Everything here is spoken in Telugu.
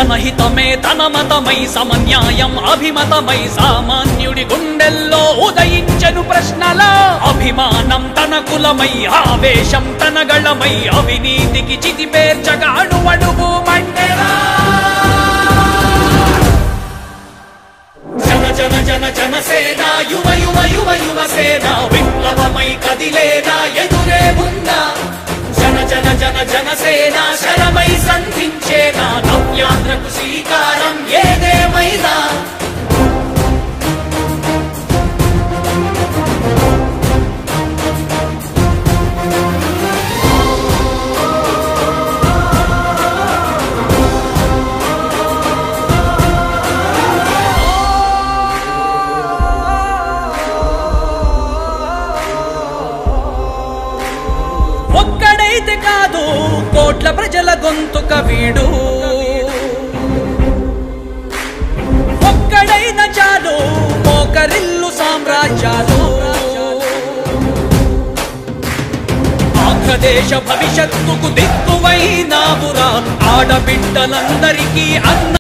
జనహితమే తన మతమై సమన్యాయం అభిమతమై సామాన్యుడి గుండెల్లో ఉదయించను ప్రశ్నల అభిమానం తన కులమై ఆవేశం తన గళమై అవినీతికి చితి పేర్చగా అడువడుగు మండెరా జన జన జన జన సేన యువ యువ యువ యువ సేన విప్లవమై కదిలేనా ఎదురే ఉందా జన జన జన జన సేన శరమై సంధించేనా నవ్యాంధ్రకు శ్రీకారం ఏదేమైనా ఒక్కడైతే కాదు కోట్ల ప్రజల గొంతుక వీడు ఒక్కడైన చాలు మోకరిల్లు సామ్రాజ్యాలు ఆంధ్రదేశ భవిష్యత్తుకు దిక్కువైనావురా ఆడబిడ్డలందరికీ అన్న